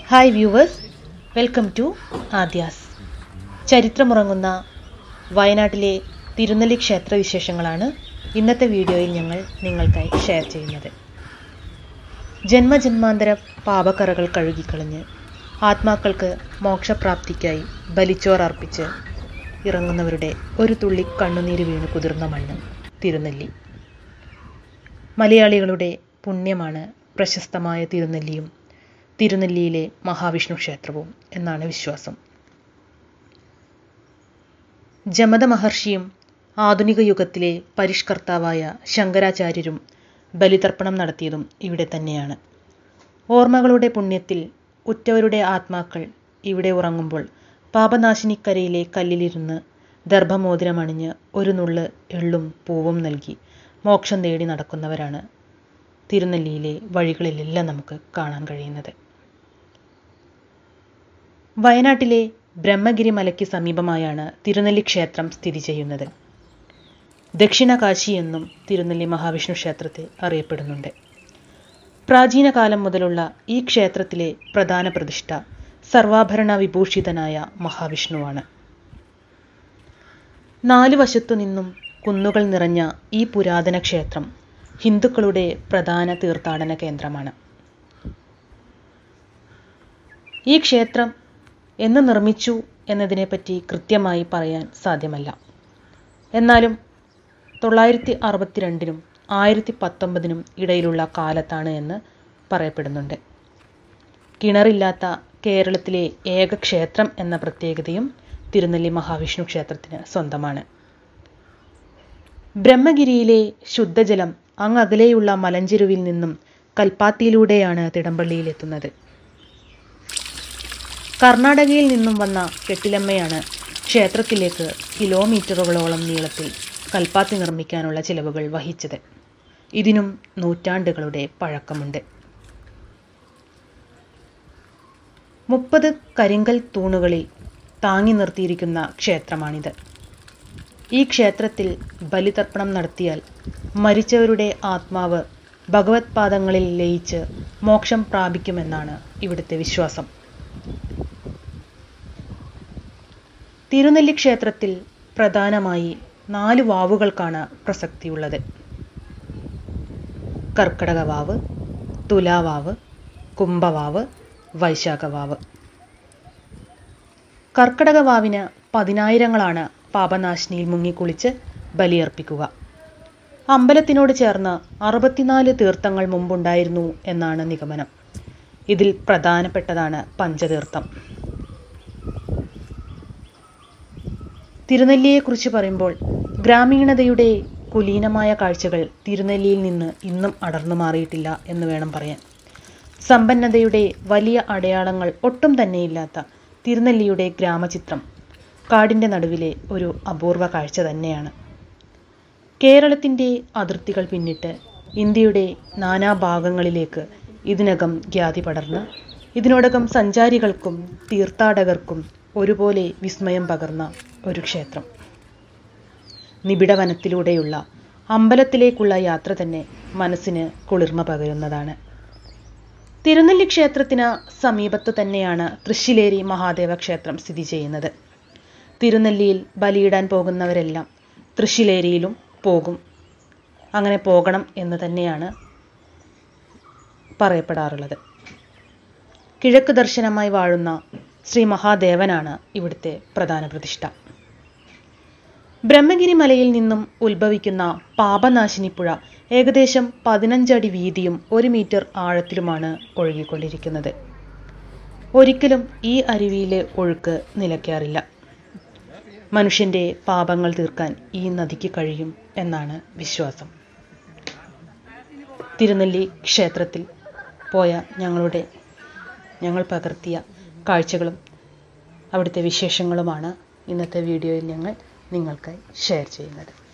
hi viewers welcome to Aadhya's ചരിത്രമുറങ്ങുന്ന വയനാട്ടിലെ തിരുനെല്ലി ക്ഷേത്ര വിശേഷങ്ങളാണ് ഇന്നത്തെ വീഡിയോയിൽ ഞങ്ങൾ നിങ്ങൾക്കായി ഷെയർ ചെയ്യുന്നത് ജന്മജന്മാന്തര പാപക്കറകൾ കഴുകിക്കളഞ്ഞ് ആത്മാക്കൾക്ക് മോക്ഷപ്രാപ്തിക്കായി ബലിച്ചോർ അർപ്പിച്ച് ഇറങ്ങുന്നവരുടെ ഒരു തുള്ളി കണ്ണുനീര് വീണ് കുതിർന്ന മണ്ണ് തിരുനെല്ലി മലയാളികളുടെ പുണ്യമാണ് പ്രശസ്തമായ തിരുനെല്ലിയും തിരുനെല്ലിയിലെ മഹാവിഷ്ണു ക്ഷേത്രവും എന്നാണ് വിശ്വാസം ജമത മഹർഷിയും ആധുനിക യുഗത്തിലെ പരിഷ്കർത്താവായ ശങ്കരാചാര്യരും ബലിതർപ്പണം നടത്തിയതും ഇവിടെ തന്നെയാണ് ഓർമ്മകളുടെ പുണ്യത്തിൽ ഉറ്റവരുടെ ആത്മാക്കൾ ഇവിടെ ഉറങ്ങുമ്പോൾ പാപനാശിനിക്കരയിലെ കല്ലിലിരുന്ന് ദർഭമോതിരമണിഞ്ഞ് ഒരു നുള്ള് എള്ളും പൂവും നൽകി മോക്ഷം തേടി നടക്കുന്നവരാണ് തിരുനെല്ലിയിലെ വഴികളിലെല്ലാം നമുക്ക് കാണാൻ കഴിയുന്നത് വയനാട്ടിലെ ബ്രഹ്മഗിരി മലയ്ക്ക് സമീപമായാണ് തിരുനെല്ലി ക്ഷേത്രം സ്ഥിതി ചെയ്യുന്നത് ദക്ഷിണ കാശി എന്നും തിരുനെല്ലി മഹാവിഷ്ണു ക്ഷേത്രത്തെ അറിയപ്പെടുന്നുണ്ട് പ്രാചീന കാലം മുതലുള്ള ഈ ക്ഷേത്രത്തിലെ പ്രധാന പ്രതിഷ്ഠ സർവാഭരണ വിഭൂഷിതനായ മഹാവിഷ്ണുവാണ് നാലു വശത്തു നിന്നും കുന്നുകൾ നിറഞ്ഞ ഈ പുരാതന ക്ഷേത്രം ഹിന്ദുക്കളുടെ പ്രധാന തീർത്ഥാടന കേന്ദ്രമാണ് ഈ ക്ഷേത്രം എന്ന് നിർമ്മിച്ചു എന്നതിനെപ്പറ്റി കൃത്യമായി പറയാൻ സാധ്യമല്ല എന്നാലും തൊള്ളായിരത്തി അറുപത്തിരണ്ടിനും ആയിരത്തി പത്തൊമ്പതിനും ഇടയിലുള്ള കാലത്താണ് എന്ന് പറയപ്പെടുന്നുണ്ട് കിണറില്ലാത്ത കേരളത്തിലെ ഏക ക്ഷേത്രം എന്ന പ്രത്യേകതയും തിരുനെല്ലി മഹാവിഷ്ണു ക്ഷേത്രത്തിന് സ്വന്തമാണ് ബ്രഹ്മഗിരിയിലെ ശുദ്ധജലം അങ്ങകലെയുള്ള മലഞ്ചെരുവിൽ നിന്നും കൽപ്പാത്തിയിലൂടെയാണ് തിടമ്പള്ളിയിലെത്തുന്നത് കർണാടകയിൽ നിന്നും വന്ന കെട്ടിലമ്മയാണ് ക്ഷേത്രത്തിലേക്ക് കിലോമീറ്ററുകളോളം നീളത്തിൽ കൽപ്പാത്തി നിർമ്മിക്കാനുള്ള ചിലവുകൾ വഹിച്ചത് ഇതിനും നൂറ്റാണ്ടുകളുടെ പഴക്കമുണ്ട് മുപ്പത് കരിങ്കൽ തൂണുകളിൽ താങ്ങി നിർത്തിയിരിക്കുന്ന ക്ഷേത്രമാണിത് ഈ ക്ഷേത്രത്തിൽ ബലിതർപ്പണം നടത്തിയാൽ മരിച്ചവരുടെ ആത്മാവ് ഭഗവത് പാദങ്ങളിൽ ലയിച്ച് മോക്ഷം പ്രാപിക്കുമെന്നാണ് ഇവിടുത്തെ വിശ്വാസം തിരുനെല്ലി ക്ഷേത്രത്തിൽ പ്രധാനമായി നാല് വാവുകൾക്കാണ് പ്രസക്തിയുള്ളത് കർക്കടകവാവ് തുലാവാവ് കുംഭവാവ് വൈശാഖവാവ് കർക്കടകവാവിന് പതിനായിരങ്ങളാണ് പാപനാശിനിയിൽ മുങ്ങിക്കുളിച്ച് ബലിയർപ്പിക്കുക അമ്പലത്തിനോട് ചേർന്ന് അറുപത്തിനാല് തീർത്ഥങ്ങൾ മുമ്പുണ്ടായിരുന്നു എന്നാണ് നിഗമനം ഇതിൽ പ്രധാനപ്പെട്ടതാണ് പഞ്ചതീർത്ഥം തിരുനെല്ലിയെക്കുറിച്ച് പറയുമ്പോൾ ഗ്രാമീണതയുടെ കുലീനമായ കാഴ്ചകൾ തിരുനെല്ലിയിൽ നിന്ന് ഇന്നും അടർന്നു മാറിയിട്ടില്ല എന്ന് വേണം പറയാൻ സമ്പന്നതയുടെ വലിയ അടയാളങ്ങൾ ഒട്ടും തന്നെയില്ലാത്ത തിരുനെല്ലിയുടെ ഗ്രാമചിത്രം കാടിൻ്റെ നടുവിലെ ഒരു അപൂർവ കാഴ്ച തന്നെയാണ് കേരളത്തിൻ്റെ അതിർത്തികൾ പിന്നിട്ട് ഇന്ത്യയുടെ നാനാഭാഗങ്ങളിലേക്ക് ഇതിനകം ഖ്യാതി പടർന്ന് ഇതിനോടകം സഞ്ചാരികൾക്കും തീർത്ഥാടകർക്കും ഒരുപോലെ വിസ്മയം പകർന്ന ഒരു ക്ഷേത്രം നിബിഡ വനത്തിലൂടെയുള്ള അമ്പലത്തിലേക്കുള്ള യാത്ര തന്നെ മനസ്സിന് കുളിർമ പകരുന്നതാണ് തിരുനെല്ലി ക്ഷേത്രത്തിന് സമീപത്തു തന്നെയാണ് തൃശ്ശിലേരി മഹാദേവ ക്ഷേത്രം സ്ഥിതി ചെയ്യുന്നത് തിരുനെല്ലിയിൽ ബലിയിടാൻ പോകുന്നവരെല്ലാം തൃശ്ശിലേരിയിലും പോകും അങ്ങനെ പോകണം എന്ന് തന്നെയാണ് പറയപ്പെടാറുള്ളത് കിഴക്ക് ദർശനമായി വാഴുന്ന ശ്രീ മഹാദേവനാണ് ഇവിടുത്തെ പ്രധാന പ്രതിഷ്ഠ ബ്രഹ്മഗിരി മലയിൽ നിന്നും ഉത്ഭവിക്കുന്ന പാപനാശിനി പുഴ ഏകദേശം പതിനഞ്ചടി വീതിയും ഒരു മീറ്റർ ആഴത്തിലുമാണ് ഒഴുകിക്കൊണ്ടിരിക്കുന്നത് ഒരിക്കലും ഈ അരുവിയിലെ ഒഴുക്ക് നിലയ്ക്കാറില്ല മനുഷ്യൻ്റെ പാപങ്ങൾ തീർക്കാൻ ഈ നദിക്ക് കഴിയും എന്നാണ് വിശ്വാസം തിരുനെല്ലി ക്ഷേത്രത്തിൽ പോയ ഞങ്ങളുടെ ഞങ്ങൾ പകർത്തിയ കാഴ്ചകളും അവിടുത്തെ വിശേഷങ്ങളുമാണ് ഇന്നത്തെ വീഡിയോയിൽ ഞങ്ങൾ നിങ്ങൾക്കായി ഷെയർ ചെയ്യുന്നത്